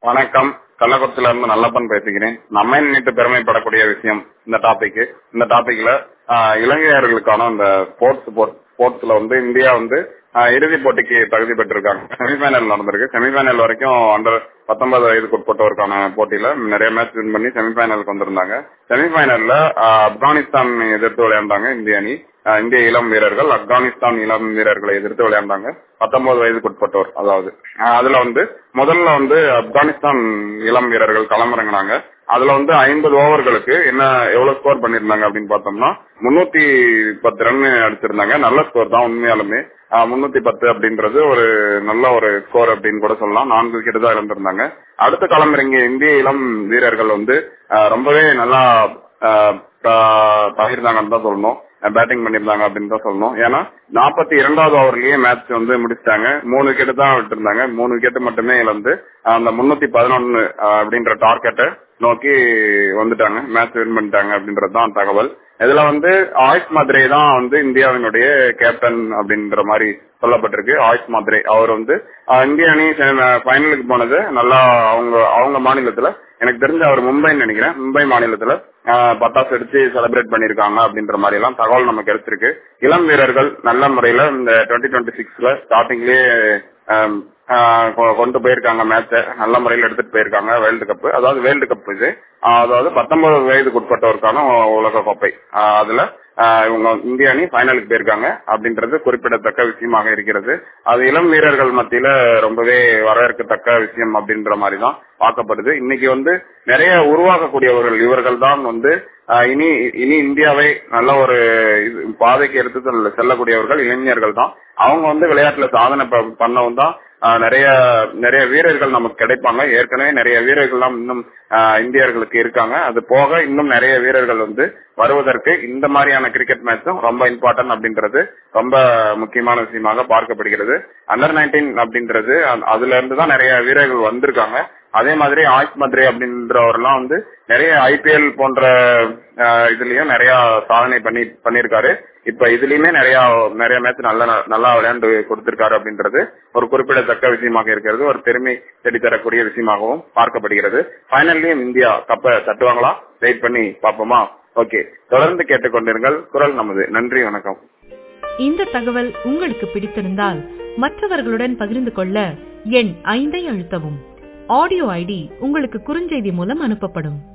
வணக்கம் கள்ளக்குறிச்சியில இருந்து நல்லப்பன் பேசுகிறேன் நம்மை நினைத்து பெருமைப்படக்கூடிய விஷயம் இந்த டாபிக் இந்த டாபிக்ல இளைஞர்களுக்கான இந்த ஸ்போர்ட்ஸ் ஸ்போர்ட்ஸ்ல வந்து இந்தியா வந்து ஆஹ் இறுதிப் போட்டிக்கு தகுதி பெற்றிருக்காங்க செமிஃபைனல் நடந்திருக்கு செமிஃபைனல் வரைக்கும் அண்டர் பத்தொன்பது வயதுக்கு உட்பட்டவருக்கான போட்டியில நிறைய மேட்ச் வின் பண்ணி செமிஃபைனலுக்கு வந்திருந்தாங்க செமிஃபைனல்ல ஆப்கானிஸ்தான் எதிர்த்து விளையாண்டாங்க இந்திய அணி ஆஹ் இந்திய இளம் வீரர்கள் ஆப்கானிஸ்தான் இளம் வீரர்களை எதிர்த்து விளையாண்டாங்க பத்தொன்பது வயதுக்கு உட்பட்டோர் அதாவது ஆஹ் அதுல வந்து முதல்ல வந்து ஆப்கானிஸ்தான் இளம் வீரர்கள் களமிறங்கினாங்க அதுல வந்து ஐம்பது ஓவர்களுக்கு என்ன எவ்வளவு ஸ்கோர் பண்ணிருந்தாங்க அப்படின்னு பார்த்தோம்னா முன்னூத்தி பத்து ரன் அடிச்சிருந்தாங்க நல்ல ஸ்கோர் தான் உண்மையாலுமே முன்னூத்தி பத்து அப்படின்றது ஒரு நல்ல ஒரு ஸ்கோர் அப்படின்னு கூட சொல்லலாம் நான்கு விக்கெட் தான் இழந்திருந்தாங்க அடுத்த களமிறங்கிய இந்திய இளம் வீரர்கள் வந்து ரொம்பவே நல்லா பகிர்ந்தாங்கன்னு தான் சொல்லணும் பேட்டிங் பண்ணிருந்தாங்க அப்படின்னு தான் சொல்லணும் ஏன்னா நாற்பத்தி இரண்டாவது ஓவர்லயே மேட்ச் வந்து முடிச்சிட்டாங்க மூணு விக்கெட் தான் விட்டுருந்தாங்க மூணு விக்கெட் மட்டுமே இழந்து அந்த முன்னூத்தி பதினொன்னு அப்படின்ற டார்கெட்டை நோக்கி வந்துட்டாங்க மேட்ச் வின் பண்ணிட்டாங்க அப்படின்றது தான் தகவல் இதுல வந்து ஆயுஷ் மாத்ரே தான் வந்து இந்தியாவினுடைய கேப்டன் அப்படின்ற மாதிரி சொல்லப்பட்டிருக்கு ஆயுஷ் மாத்ரே அவர் வந்து இந்திய அணி ஃபைனலுக்கு போனது நல்லா அவங்க அவங்க மாநிலத்துல எனக்கு தெரிஞ்ச அவர் மும்பைன்னு நினைக்கிறேன் மும்பை மாநிலத்துல பட்டாசு அடிச்சு செலிப்ரேட் பண்ணிருக்காங்க அப்படின்ற மாதிரி எல்லாம் தகவல் நமக்கு கிடைச்சிருக்கு இளம் வீரர்கள் நல்ல முறையில இந்த டுவெண்ட்டி டுவெண்ட்டி சிக்ஸ்ல ஸ்டார்டிங்லயே கொண்டு போயிருக்காங்க மேட்ச நல்ல முறையில் எடுத்துட்டு போயிருக்காங்க வேர்ல்டு கப் அதாவது வேர்ல்டு கப் இது அதாவது பத்தொன்பது வயதுக்கு உட்பட்டவருக்கான உலக கோப்பை அதுல இவங்க இந்திய அணி ஃபைனலுக்கு போயிருக்காங்க அப்படின்றது குறிப்பிடத்தக்க விஷயமாக இருக்கிறது அது இளம் வீரர்கள் மத்தியில ரொம்பவே வரவேற்கத்தக்க விஷயம் அப்படின்ற மாதிரி தான் பார்க்கப்படுது இன்னைக்கு வந்து நிறைய உருவாக்கக்கூடியவர்கள் இவர்கள் தான் வந்து இனி இனி இந்தியாவை நல்ல ஒரு பாதைக்கு எடுத்து செல்லக்கூடியவர்கள் இளைஞர்கள் தான் அவங்க வந்து விளையாட்டுல சாதனை பண்ணவும் தான் நிறைய நிறைய வீரர்கள் நமக்கு கிடைப்பாங்க ஏற்கனவே நிறைய வீரர்கள் எல்லாம் இன்னும் இந்தியர்களுக்கு இருக்காங்க அது போக இன்னும் நிறைய வீரர்கள் வந்து வருவதற்கு இந்த மாதிரியான கிரிக்கெட் மேட்சும் ரொம்ப இம்பார்ட்டன்ட் அப்படின்றது ரொம்ப முக்கியமான விஷயமாக பார்க்கப்படுகிறது அண்டர் நைன்டீன் அப்படின்றது அதுல இருந்து தான் நிறைய வீரர்கள் வந்திருக்காங்க அதே மாதிரி ஆயுஷ் மத்ரே அப்படின்றவர்லாம் வந்து நிறைய ஐபிஎல் போன்ற இதுலயும் நிறைய சாதனை பண்ணி பண்ணிருக்காரு இப்ப இதுலயுமே நிறைய நிறைய மேட்ச் நல்ல நல்லா விளையாண்டு கொடுத்திருக்காரு அப்படின்றது ஒரு குறிப்பிடத்தக்க விஷயமாக இருக்கிறது ஒரு பெருமை தேடித்தரக்கூடிய விஷயமாகவும் பார்க்கப்படுகிறது ஃபைனல்லையும் இந்தியா கப்ப தட்டுவாங்களா வெயிட் பண்ணி பாப்போமா ஓகே தொடர்ந்து கேட்டுக்கொண்டிருங்கள் குரல் நமது நன்றி வணக்கம் இந்த தகவல் உங்களுக்கு பிடித்திருந்தால் மற்றவர்களுடன் பகிர்ந்து கொள்ள எண் ஐந்தை அழுத்தவும் ஆடியோ ஐடி உங்களுக்கு குறுஞ்செய்தி மூலம் அனுப்பப்படும்